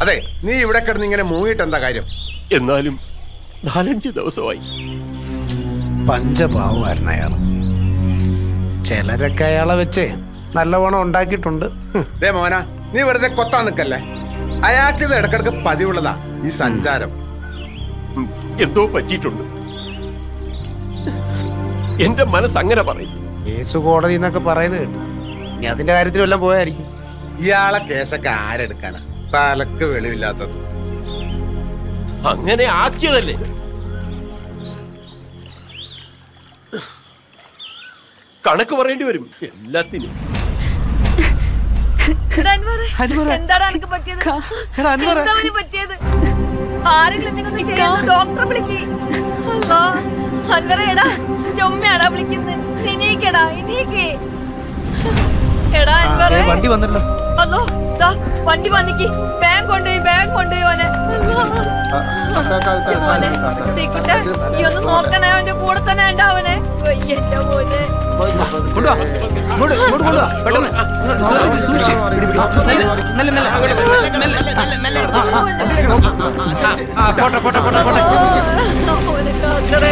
അതെ നീ ഇവിടെ കിടന്ന് ഇങ്ങനെ മൂങ്ങിയിട്ട് എന്താ കാര്യം എന്നാലും നാലഞ്ച് ദിവസമായി പഞ്ചപാവമായിരുന്നു അയാള് ചിലരൊക്കെ അയാളെ വെച്ച് നല്ലവണ്ണം ഉണ്ടാക്കിയിട്ടുണ്ട് ഹും. ദേ മോന നീ വെറുതെ കൊത്താൻ നിക്കല്ലേ അയാൾക്ക് ഇത് ഇടക്കിടക്ക് പതിവുള്ളതാ ഈ സഞ്ചാരം ഉം, എന്തോ പറ്റിയിട്ടുണ്ട് എന്റെ മനസ്സ് അങ്ങനെ പറയും കേസ് കോടതി എന്നൊക്കെ പറയുന്നത് കേട്ടു ഇനി അതിന്റെ കാര്യത്തിൽ വല്ലതും പോയായിരിക്കും ഇയാളെ കേസൊക്കെ ആരെടുക്കാനാ തലക്ക് വെളിവില്ലാത്തത് അങ്ങനെ ആക്കിയതല്ലേ കണക്ക് പറയേണ്ടി വരും എല്ലാത്തിനും എടാ അൻവറെ, എന്താണ് അനക്ക് പറ്റിയത് എന്താ അവന് പറ്റിയത് ആരെങ്കിലും നിങ്ങൾ ചെയ്യാൻ ഡോക്ടറെ വിളിക്ക് അല്ലാ, അൻവറെ എടാ എന്റെ ഉമ്മയാടാ വിളിക്കുന്നത് ഇനീക്കടാ ഇനീക്ക് എടാ അൻവറെ വണ്ടി വന്നല്ലോ അല്ലോ ദാ വണ്ടി വന്നിക്ക് ബാഗ് കൊണ്ടുപോയി ബാഗ് കൊണ്ടുപോയി ഓനെ മോനെ സീക്കുട്ടെ ഈ ഒന്ന് നോക്കണേ അവന്റെ കൂടെ തന്നെ ഉണ്ടാവനെ എന്റെ മോനെ മോനെ കാക്കടേ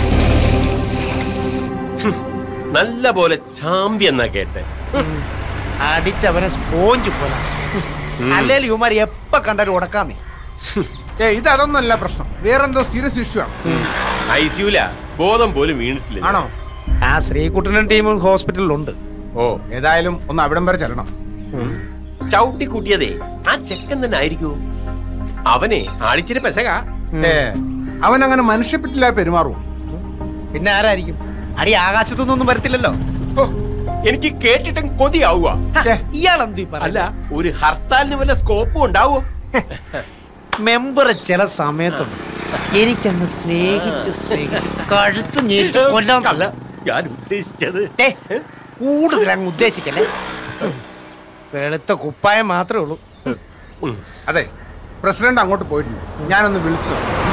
നല്ല പോലെ ചാമ്പി എന്നാ കേട്ടെ അടിച്ചവനെ സ്പോഞ്ച് പോലെ അല്ലെങ്കിൽ ഇവന്മാർ എപ്പ കണ്ടാലും ഉടക്കാന്നേ ഏ ഇത് അതൊന്നല്ല പ്രശ്നം വേറെന്തോ സീരിയസ് ഇഷ്യൂ ആണ് ഐ സിയുല ബോധം പോലും വീണിട്ടില്ല ആണോ ആ ശ്രീകുട്ടനും ടീമും ഹോസ്പിറ്റലിലുണ്ട് ഓ ഏതായാലും ഒന്ന് അവിടം വരെ ചെല്ലണം ചവിട്ടി കൂട്ടിയതേ ആ ചെക്കൻ തന്നെ ആയിരിക്കൂ അവനെ ആളിച്ചിരി പെശക ഏ അവൻ അങ്ങനെ മനുഷ്യപ്പെട്ടില്ല പെരുമാറും പിന്നെ ആരായിരിക്കും അടി ആകാശത്തുനിന്നൊന്നും വരത്തില്ലല്ലോ ഹോ, എനിക്ക് കേട്ടിട്ടും കൊതിയാവുക ഇയാൾ എന്ത് അല്ല ഒരു ഹർത്താലിന് വല്ല സ്കോപ്പും ഉണ്ടാവോ മെമ്പർ ചില സമയത്തുണ്ട് എനിക്കങ്ങ് സ്നേഹിച്ച് സ്നേഹിച്ച് കഴുത്ത് ഞെരിച്ച് കൊല്ലാൻ അല്ല ഞാൻ ഉദ്ദേശിച്ചത് ദേ, കൂടുതൽ അങ്ങ് ഉദ്ദേശിക്കല്ലേ വെളുത്ത കുപ്പായം മാത്രമേ ഉള്ളൂ അതെ പ്രസിഡന്റ് അങ്ങോട്ട് പോയിട്ടുണ്ട് ഞാനൊന്ന് വിളിച്ചു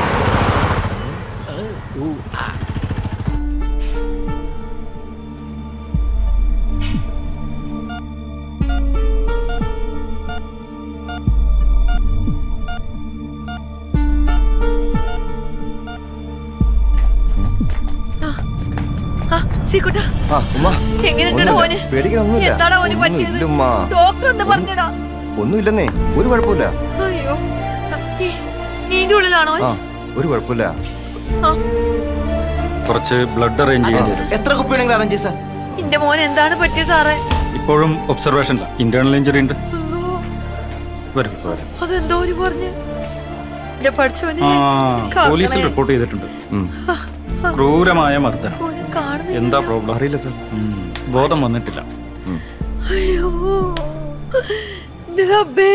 ആ സീക്കുട്ട ആ ഉമ്മ എങ്ങനെയുണ്ടടാ മോന് പേടിക്കാനൊന്നുമില്ല എന്താടാ മോന് പറ്റിയത് ഒന്നുമില്ലുമ്മ. ഡോക്ടർ എന്താ പറഞ്ഞടാ ഒന്നുമില്ലെന്നേ ഒരു കുഴപ്പമില്ല അയ്യോ ഈ- നീന്റെ ഉള്ളിലാണോ ആ ഒരു കുഴപ്പമില്ല ആ, കുറച്ച് ബ്ലഡ് അറേഞ്ച് ചെയ്യുന്നു എത്ര കുപ്പിയാണെങ്കിലും അറേഞ്ച് സാർ എന്റെ മോൻ എന്താണ് പറ്റിയത് സാറേ ഇപ്പോഴും ഒബ്സർവേഷൻ ഇന്റേണൽ ഇഞ്ചുറി ഉണ്ട് അയ്യോ, വരും അതെന്തോ ഒരു പറഞ്ഞു എന്റെ പഠിച്ചോനെ ആ കാക്കണേ. പോലീസിൽ റിപ്പോർട്ട് ചെയ്തിട്ടുണ്ട് ഉം. ക്രൂരമായ മർദ്ദനം മോനെ കാണുന്നില്ല എന്താ പ്രോബ്ലം അറിയില്ല സാർ ബോധം വന്നിട്ടില്ല അയ്യോ എന്റെ റബ്ബേ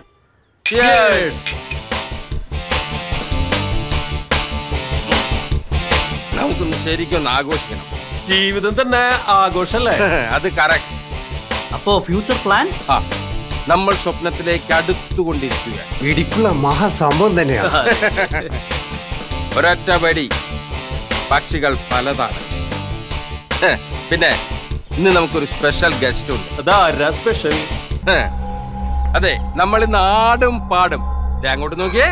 നമുക്കൊന്ന് ശരിക്കും ഒന്ന് ആഘോഷിക്കണം ജീവിതം തന്നെ ആഘോഷല്ലേ അത് കറക്റ്റ് അപ്പോ ഫ്യൂച്ചർ പ്ലാൻ ആ നമ്മൾ സ്വപ്നത്തിലേക്ക് അടുത്തുകൊണ്ടിരിക്കുക ഇടിക്കുള്ള മഹാസംഭവം തന്നെയാണ് ഒരൊറ്റ പടി പക്ഷികൾ പലതാണ് ഹെ, പിന്നെ ഇന്ന് നമുക്കൊരു സ്പെഷ്യൽ ഗസ്റ്റ് ഉണ്ട് അതാരാ സ്പെഷ്യൽ ഹെ, അതെ നമ്മൾ ഇന്ന് ആടും പാടും ദേ അങ്ങോട്ട് നോക്കിയേ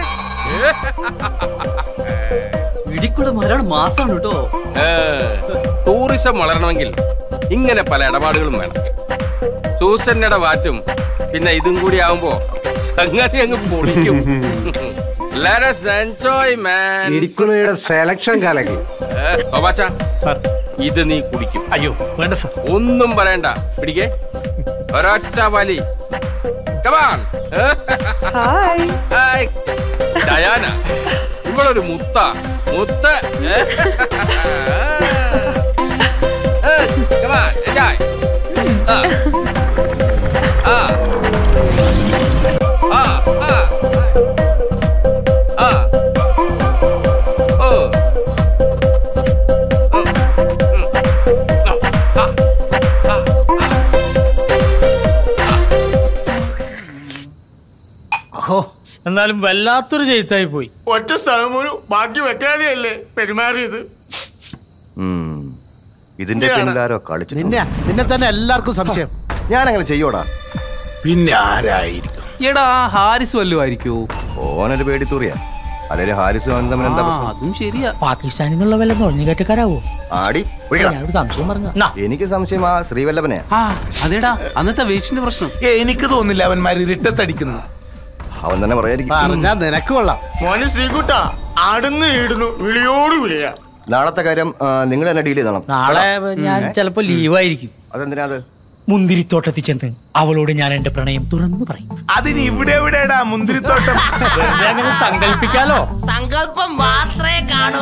ഇടിക്കുള്ള മരാണ് മാസാണ് കേട്ടോ ഏ, ടൂറിസം വളരണമെങ്കിൽ ഇങ്ങനെ പല ഇടപാടുകളും വേണം സൂസന്നയുടെ വാറ്റും പിന്നെ ഇതും കൂടി ആവുമ്പോ സംഗതി അങ്ങ് പൊളിക്കും Let us enjoy, man. ഇടിക്കുളയുടെ സെലക്ഷൻ കലക്കി ഏ, തോമാച്ച, ഇത് നീ കുടിക്കും അയ്യോ വേണ്ട സാർ ഒന്നും പറയണ്ട പിടിക്കേ ഒരൊറ്റ വലി കമാൺ ഹായ് ഡയാന ഇവളൊരു മുത്ത മുത്ത് ഏ? ഏ, come on, enjoy. ആ. ആ. ആ, ആ. ആ. ഓ. ഉം, ഉം. ആ, ആ, ആ, ഓ എന്നാലും വല്ലാത്തൊരു ചെയ്ത്തായി പോയി ഒറ്റ സ്ഥലം പോലും ബാക്കി വെക്കാതെയല്ലേ പെരുമാറിയത് ഉം. ഇതിന്റെ പിന്നിലാരോ കളിച്ചു നിന്നെ നിന്നെ തന്നെ എല്ലാവർക്കും സംശയം ഞാൻ അങ്ങനെ ചെയ്യോടാ പിന്നെ ആരായിരിക്കും എടാ ഹാരിസ് വല്ലതും ആയിരിക്കോ ഓനൊരു പേടിത്തൂറിയാ അല്ലെ ഹാരിസും അവനും തമ്മിൽ എന്താ പ്രശ്നം അതും ശരിയാ പാകിസ്ഥാനിൽ നിന്നുള്ള വല്ല നുഴഞ്ഞുകയറ്റക്കാരാവോ ആടി ഒഴിക്കടാ. ഞാനൊരു സംശയം പറഞ്ഞു എനിക്ക് സംശയം ആ ശ്രീവല്ലഭനെ ആ അതേടാ അന്നത്തെ വേസ്റ്റിന്റെ പ്രശ്നം എനിക്ക് തോന്നില്ല അവന്മാർ ഇരുട്ടത്തടിക്കുന്നു അവൻ തന്നെ പറയായിരിക്കും പറഞ്ഞാ നിനക്ക് കൊള്ളാം മോനെ ശ്രീകുട്ട ആടുന്ന് ഇടുന്നു വിളിയോട് വിളിയാ നാളത്തെ കാര്യം ആ, നിങ്ങൾ തന്നെ ഡീൽ ചെയ്തോണം നാളെ ഞാൻ ഏ? ചിലപ്പോ ലീവായിരിക്കും അതെന്തിനാ അത് മുന്തിരിത്തോട്ടത്തിൽ ചെന്ന് അവളോട് ഞാൻ എന്റെ പ്രണയം തുറന്നു പറയും അതിന് ഇവിടെ എവിടെയാടാ മുന്തിരിത്തോട്ടം സങ്കല്പിക്കാലോ സങ്കല്പം മാത്രമേ കാണൂ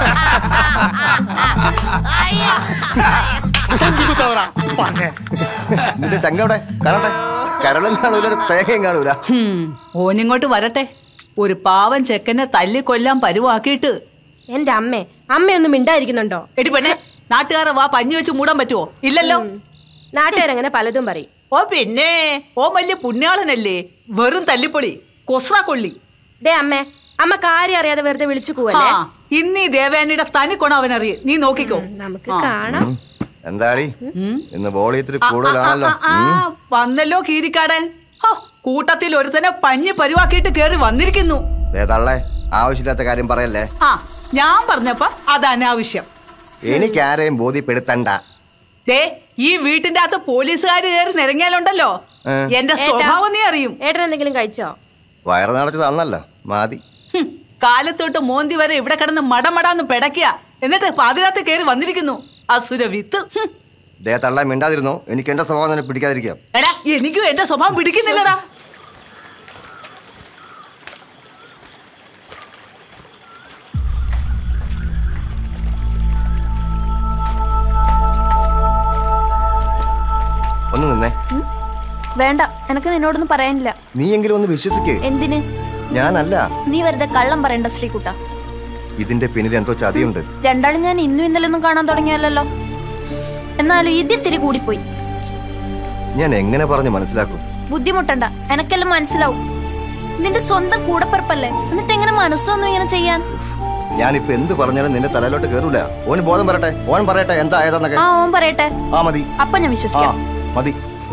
നിന്റെ ചങ്കവിടെ കാണട്ടെ കരളും കാണൂല ഒരു തേങ്ങയും കാണൂല ഓനിങ്ങോട്ട് വരട്ടെ ഒരു പാവം ചെക്കനെ തല്ലി കൊല്ലാൻ പരുവാക്കിയിട്ട് എന്റെ അമ്മേ അമ്മയൊന്നും മിണ്ടായിരിക്കുന്നുണ്ടോ എടി പെണ്ണെ നാട്ടുകാരെ വാ പഞ്ഞു വെച്ച് മൂടാൻ പറ്റുമോ ഇല്ലല്ലോ നാട്ടുകാരങ്ങനെ പലതും പറയും ഓ പിന്നെ ഓ വലിയ പുണ്യാളനല്ലേ വെറും തല്ലിപ്പൊളി കൊസ്ര കൊള്ളി ദേ അമ്മേ അമ്മ കാര്യം അറിയാതെ വെറുതെ വിളിച്ചു ആ, പോവല്ലേ ഇന്ന് ഈ ദേവയാനിയുടെ തനി കൊണ അവനറിയ നീ നോക്കിക്കോ നമുക്ക് കാണാം എന്താടി ഇന്ന് ബോളി ഇത്തിരി കൂടുതലാണല്ലോ ആ, വന്നല്ലോ കീരിക്കാടൻ ഹോ, കൂട്ടത്തിൽ ഒരുത്തനെ പഞ്ഞി പരുവാക്കിയിട്ട് കേറി വന്നിരിക്കുന്നു ദേ തള്ളേ ആവശ്യമില്ലാത്ത കാര്യം പറയല്ലേ ആ ഞാൻ പറഞ്ഞപ്പ അത് അനാവശ്യം എനിക്ക് ആരെയും ബോധ്യപ്പെടുത്തണ്ട ദേ ഈ വീട്ടിന്റെ അകത്ത് പോലീസുകാർ കയറി നിരങ്ങിയാലുണ്ടല്ലോ ഏ. എന്റെ സ്വഭാവം നീ അറിയും ഏട്ടൻ എന്തെങ്കിലും കഴിച്ചോ വയറ് നിറച്ച് തന്നല്ലോ മതി ഹും, കാലത്തോട്ട് മോന്തി വരെ ഇവിടെ കിടന്ന് മടമടാന്ന് പെടക്കുക എന്നിട്ട് പാതിരാത്ത് കയറി വന്നിരിക്കുന്നു അസുര വിത്ത് ഹും. ദേ തള്ള മിണ്ടാതിരുന്നു എനിക്ക് എന്റെ സ്വഭാവം തന്നെ പിടിക്കാതിരിക്കാം എടാ എനിക്കും എന്റെ സ്വഭാവം പിടിക്കുന്നില്ലടാ ഒന്ന് നിന്നേ വേണ്ട എനക്ക് നിന്നോടൊന്നും പറയാനില്ല നീ എങ്കിലും ഒന്ന് വിശ്വസിക്കേ എന്തിന് ഞാനല്ല നീ വെറുതെ കള്ളം പറയണ്ട ശ്രീകുട്ട ഇതിന്റെ പിന്നിൽ എന്തോ ചതിയുണ്ട് രണ്ടാളും ഞാൻ ഇന്നും ഇന്നലെ ഒന്നും കാണാൻ തുടങ്ങിയല്ലോ എന്നാലും ഇതിത്തിരി കൂടിപ്പോയി ഞാൻ എങ്ങനെ പറഞ്ഞ് മനസ്സിലാക്കും ബുദ്ധിമുട്ടണ്ട എനക്കെല്ലാം മനസ്സിലാവും നിന്റെ സ്വന്തം കൂടപ്പിറപ്പല്ലേ എന്നിട്ട് എങ്ങനെ മനസ്സൊന്നും ഇങ്ങനെ ചെയ്യാൻ ഞാനിപ്പോ എന്ത് പറഞ്ഞാലും നിന്റെ തലയിലോട്ട് കയറൂല ഓന് ബോധം പറയട്ടെ ഓൻ പറയട്ടെ എന്താ ആയതെന്നൊക്കെ ആ ഓൻ പറയട്ടെ ആ മതി അപ്പൊ ഞാൻ ആ വിശ്വസിക്കാം മതി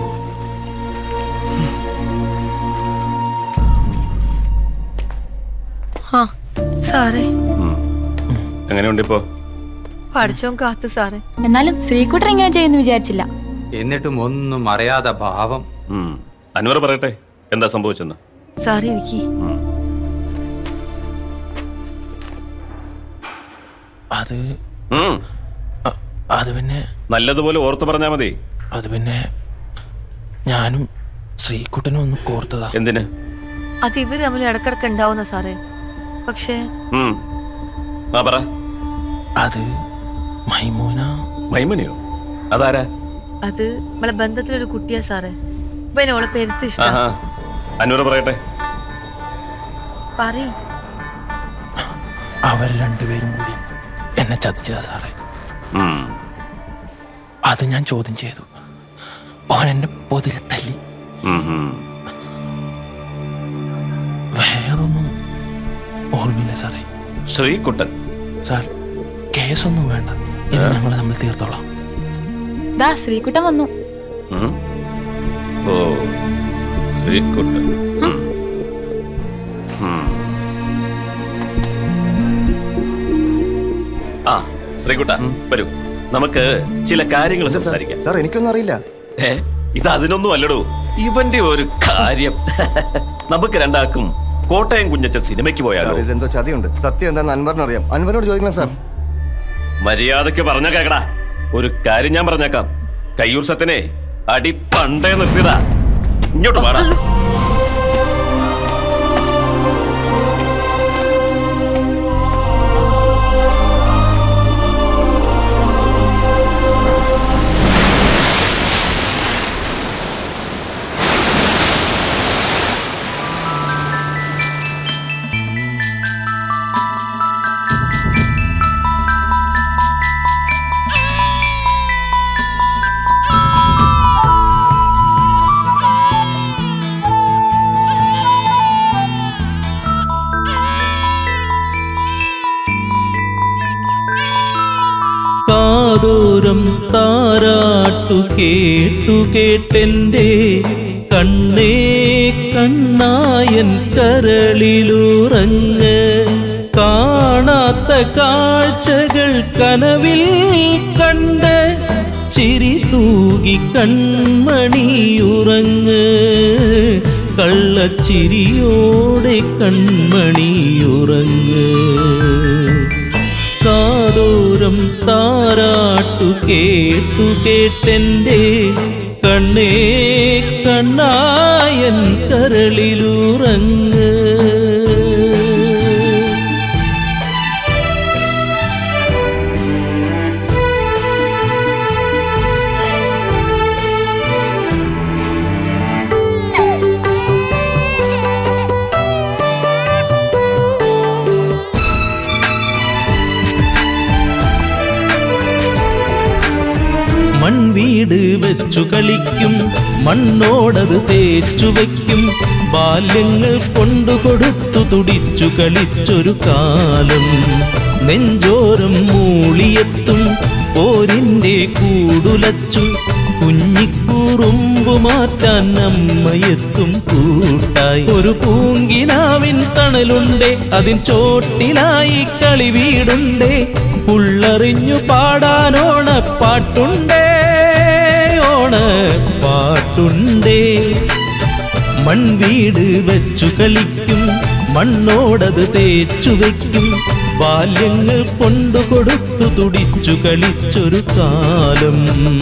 ആ സാറേ എങ്ങനെയുണ്ട് ഇപ്പോ പഠിച്ചോൻ കാത്തു സാറേ എന്നാലും ശ്രീകുട്ടൻ ഇങ്ങനെ ചെയ്യുന്നു വിചാരിച്ചില്ല എന്നിട്ടും ഒന്നും അറിയാതെ ഭാവം അൻവർ പറയട്ടെ എന്താ സംഭവിച്ചെന്ന് സാറേ എനിക്ക് അത് ഉം. അത് പിന്നെ നല്ലതുപോലെ ഓർത്തു പറഞ്ഞാ മതി അത് പിന്നെ ഞാനും ശ്രീകുട്ടനും ഒന്ന് കോർത്തതാ എന്തിന് അത് ഇവര് തമ്മിൽ ഇടക്കിടക്ക് ഉണ്ടാവുന്ന സാറേ പക്ഷേ ഉം. ആ പറ അത് മൈമൂന മൈമനെയോ അതാരാ അത് നമ്മളെ ബന്ധത്തിലൊരു കുട്ടിയാ സാറേ ഇവനെ ഓളെ പെരുത്ത് ഇഷ്ടം ആഹാ അൻവർ പറയട്ടെ പറയ് അവർ രണ്ടുപേരും കൂടി എന്നെ ചതിച്ചതാ സാറേ ഉം. അത് ഞാൻ ചോദ്യം ചെയ്തു ഓൻ എന്നെ പൊതിരെ തല്ലി ഉം, ഉം. വേറൊന്നും ഓർമ്മയില്ല സാറേ ശ്രീകുട്ടൻ സാർ കേസൊന്നും വേണ്ട ഇത് ഞങ്ങൾ തമ്മിൽ തീർത്തോളാം ദാ ശ്രീകുട്ടൻ വന്നു ഉം. ഓ ശ്രീകുട്ടൻ ഉം. ഉം. ആ ശ്രീകുട്ട വരൂ നമുക്ക് ചില കാര്യങ്ങൾ സംസാരിക്കാം സാർ എനിക്കൊന്നും അറിയില്ല ഏ ഇത് അതിനൊന്നും അല്ലടോ ഇവന്റെ ഒരു കാര്യം നമുക്ക് രണ്ടാൾക്കും കോട്ടയം കുഞ്ഞച്ചൻ സിനിമയ്ക്ക് സാർ പോയാലോ ഇതിലെന്തോ ചതിയുണ്ട് സത്യം എന്താന്ന് അൻവറിന് അറിയാം അൻവറിനോട് ചോദിക്കണം സാർ മര്യാദക്ക് പറഞ്ഞ കേക്കടാ ഒരു കാര്യം ഞാൻ പറഞ്ഞേക്കാം കയ്യൂർ സത്തിനെ അടി പണ്ടേ നിർത്തിയതാ ഇങ്ങോട്ട് പാടാ കാതോരം താരാട്ടു കേട്ടു കേട്ടെൻ്റെ കണ്ണേ കണ്ണായൻ കരളിലുറങ്ങ് കാണാത്ത കാഴ്ചകൾ കനവിൽ കണ്ട് ചിരി തൂകി കൺമണിയുറങ്ങ് കള്ളച്ചിരിയോടെ കൺമണിയുറങ്ങ് കാതോരം താരാട്ടു കേട്ടു കേട്ടെൻ്റെ കണ്ണേ കണ്ണായൻ കരളിലുറങ്ങ് മൺവീട് വെച്ചു കളിക്കും മണ്ണോടത് തേച്ചു വയ്ക്കും ബാല്യങ്ങൾ കൊണ്ടു കൊടുത്തു തുടിച്ചു കളിച്ചൊരു കാലം നെഞ്ചോരം മൂളിയെത്തും പോരിന്റെ കൂടുലച്ചു കുഞ്ഞിക്കൂറുമ്പു മാറ്റാൻ അമ്മയെത്തും കൂട്ടായി ഒരു പൂങ്കിനാവിൻ തണലുണ്ടേ അതിൻ ചോട്ടിലായി കളി വീടുണ്ടേ ഉള്ളറിഞ്ഞു പാടാനോണ പാട്ടുണ്ടേ ഓണ പാട്ടുണ്ടേ മൺവീട് വെച്ചു കളിക്കും മണ്ണോടത് തേച്ചു വയ്ക്കും ബാല്യങ്ങൾ കൊണ്ടു കൊടുത്തു തുടിച്ചു കളിച്ചൊരു കാലം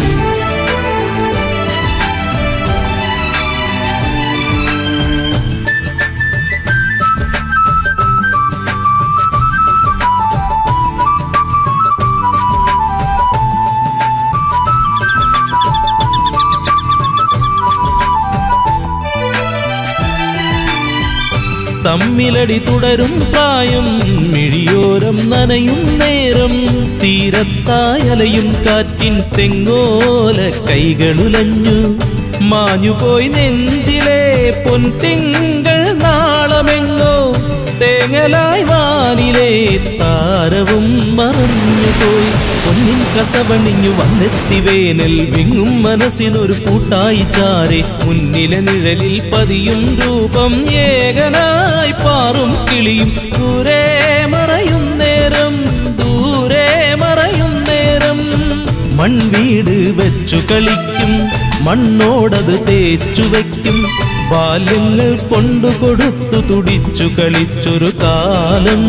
തമ്മിലടി തുടരും പ്രായം മിഴിയോരം നനയും നേരം തീരത്തായലയും കാറ്റിൻ തെങ്ങോല കൈകളുലഞ്ഞു മാഞ്ഞുപോയി നെഞ്ചിലെ പൊൻതിങ്കൾ നാളമെങ്ങോ തേങ്ങലായി വാനിലെ താരവും മറഞ്ഞുപോയി പൊന്നിൻ കസവണിഞ്ഞു വന്നെത്തി വേനൽ വിങ്ങും മനസ്സിനൊരു കൂട്ടായി ചാരെ മുന്നിലെ നിഴലിൽ പതിയും രൂപം ഏകനായി പാറും കിളിയും ദൂരെ മറയും നേരം ദൂരെ മറയും നേരം മൺവീട് വെച്ചു കളിക്കും മണ്ണോടത് തേച്ചു വയ്ക്കും ബാല്യങ്ങൾ കൊണ്ടു കൊടുത്തു തുടിച്ചു കളിച്ചൊരു കാലം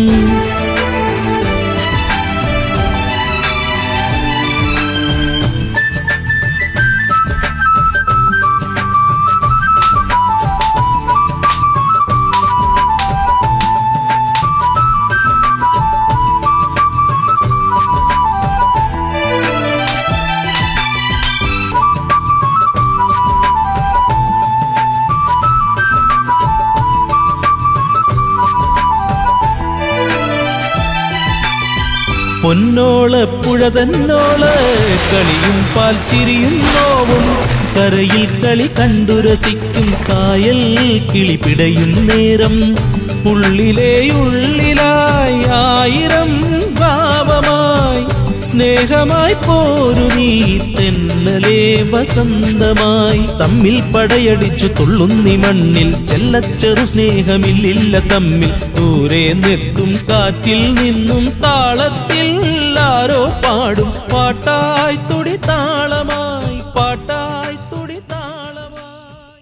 പൊന്നോള പുഴ തന്നോള് കളിയും പാൽച്ചിരിയും നോവും കരയിൽ കളി കണ്ടു രസിക്കും കായൽ കിളിപിടയും നേരം ഉള്ളിലെ ഉള്ളിലായി ആയിരം ഭാവമായി സ്നേഹമായി പോരു നീ തെന്നലേ വസന്തമായി തമ്മിൽ പടയടിച്ചു തുള്ളുന്നി മണ്ണിൽ ചെല്ലച്ചെറു സ്നേഹമില്ലില്ല തമ്മിൽ ദൂരെ നെത്തും കാറ്റിൽ നിന്നും താളത്തിൽ ആരോ പാടും പാട്ടായി തുടി താളമായി പാട്ടായി തുടി താളമായി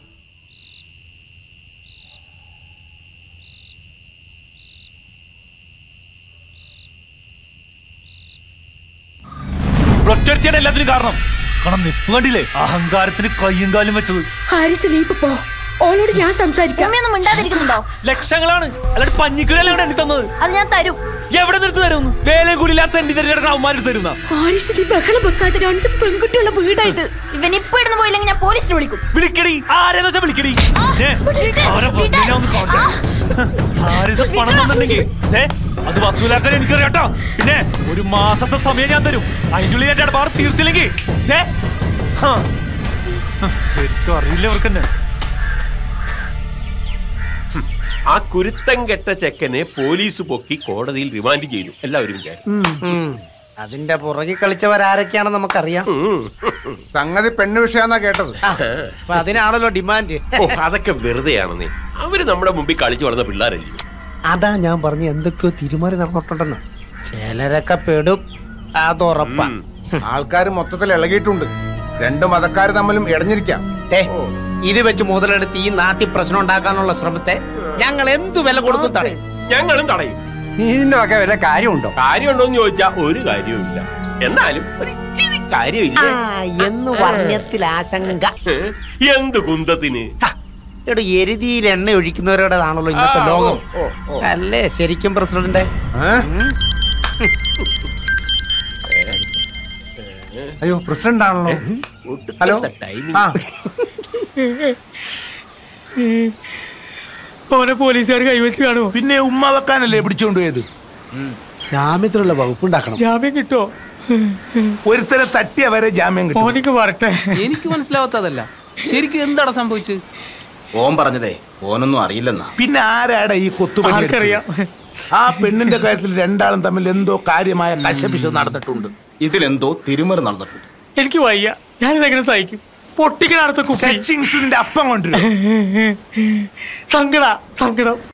ഒറ്റയാണ് എല്ലാത്തിനും കാരണം കാരണം നിപ്പ് കണ്ടില്ലേ അഹങ്കാരത്തിന് കയ്യും കാലും വെച്ചത് ഹാരിസ് നീ ഇപ്പൊ പോ ഓനോട് ഞാൻ സംസാരിക്കാം അമ്മയൊന്നും മിണ്ടാതിരിക്കുന്നുണ്ടോ ലക്ഷങ്ങളാണ് അല്ലാണ്ട് പഞ്ഞിക്കുരല്ലേ ഇവിടെ എണ്ണി തന്നത് അത് ഞാൻ തരും എവിടെ നിർത്തി തരുന്നു വേലയും കൂടിയില്ലാത്ത എണ്ണി തരുന്ന അവന്മാരെടുത്ത് തരുന്ന ഹാരിസ് നീ ബഹളം വെക്കാതെ രണ്ട് പെൺകുട്ടിയുള്ള വീടായത് ഇവൻ ഇപ്പൊ ഇടുന്ന് പോയില്ലെങ്കിൽ ഞാൻ പോലീസിനെ വിളിക്കും വിളിക്കടി ആരെന്ന് വെച്ചാ വിളിക്കടി ഏ, അവനെ വന്നില്ല ഒന്ന് കാണട്ടെ. ഹാരിസ് പണം തന്നിട്ടുണ്ടെങ്കിൽ ഏ, അത് വസൂലാക്കാൻ എനിക്കറിയാട്ടോ പിന്നെ ഒരു മാസത്തെ സമയം ഞാൻ തരും അതിന്റെ ഉള്ളിൽ എന്റെ ഇടപാട് തീർത്തില്ലെങ്കിൽ ഏ, ഹാ. ഹ്, ശരിക്കും അറിയില്ല അവർക്ക് തന്നെ ആ കുരുത്തം കെട്ട ചെക്കനെ പോലീസ് പൊക്കി കോടതിയിൽ റിമാൻഡ് ചെയ്തു എല്ലാവരും വിചാരിച്ചു അതിന്റെ പുറകിൽ കളിച്ചവരാരൊക്കെയാണെന്ന് നമുക്കറിയാം സംഗതി പെണ്ണു വിഷയാന്നാ കേട്ടത് അപ്പൊ അതിനാണല്ലോ ഡിമാൻഡ് ഓ, അതൊക്കെ വെറുതെയാണ് നീ അവര് നമ്മുടെ മുമ്പിൽ കളിച്ചു വളർന്ന പിള്ളേരല്ലേ അതാ ഞാൻ പറഞ്ഞ എന്തൊക്കെയോ തിരുമാറി നടന്നിട്ടുണ്ടെന്ന് ചിലരൊക്കെ പെടും അതുറപ്പാ ആൾക്കാർ മൊത്തത്തിൽ ഇളകിയിട്ടുണ്ട് രണ്ടു മതക്കാർ തമ്മിലും ഇടഞ്ഞിരിക്കാം ദേ, ഇത് വെച്ച് മുതലെടുത്ത് ഈ നാട്ടിൽ പ്രശ്നം ഉണ്ടാക്കാനുള്ള ശ്രമത്തെ ഞങ്ങൾ എന്തു വില കൊടുത്തു തടയും ഞങ്ങളും തടയും ഇതിന്റെ വല്ല കാര്യമുണ്ടോ കാര്യമുണ്ടോ എന്ന് ചോദിച്ചാ ഒരു കാര്യവുമില്ല എന്നാലും ഒരു ഇച്ചിരി കാര്യമില്ല എന്ന് പറഞ്ഞത്തിൽ ആശങ്ക എന്ത് കുന്തത്തിന് എടോ എരുതിയിൽ എണ്ണ ഒഴിക്കുന്നവരോടാണല്ലോ ഇന്നത്തെ ആ, ലോകം ഓ, ഓ, ഓ. അല്ലേ ശരിക്കും പ്രസിഡന്റ് അയ്യോ പ്രസിഡന്റ് ആണല്ലോ ഹലോ ആ ഓനെ പോലീസുകാർ കൈവച്ച് കാണുമോ പിന്നെ ഉമ്മ വെക്കാനല്ലേ പിടിച്ചോണ്ടുപോയത് ജാമ്യത്തിലുള്ള വകുപ്പുണ്ടാക്കണം ജാമ്യം കിട്ടോ ഒരുത്തരെ തട്ടിയ വരെ ജാമ്യം കിട്ടും ഓനിക്ക് വരട്ടെ എനിക്ക് മനസ്സിലാവാത്തതല്ല ശരിക്കും എന്താണ് സംഭവിച്ചത് ഓൻ പറഞ്ഞതേ ഓനൊന്നും അറിയില്ലെന്നാ പിന്നെ ആരാടാ ഈ കൊത്തുപണി ആർക്കറിയാം? എടുത്തത്? ആ പെണ്ണിന്റെ കാര്യത്തിൽ രണ്ടാളും തമ്മിൽ എന്തോ കാര്യമായ കശപിശ നടന്നിട്ടുണ്ട് ഇതിലെന്തോ തിരുമറി നടന്നിട്ടുണ്ട് എനിക്ക് വയ്യ ഞാനിതെങ്ങനെ സഹിക്കും പൊട്ടിക്കണ അടുത്ത കുപ്പി ടച്ചിങ്സിന്റെ അപ്പം കൊണ്ടുവരും സങ്കട സങ്കടം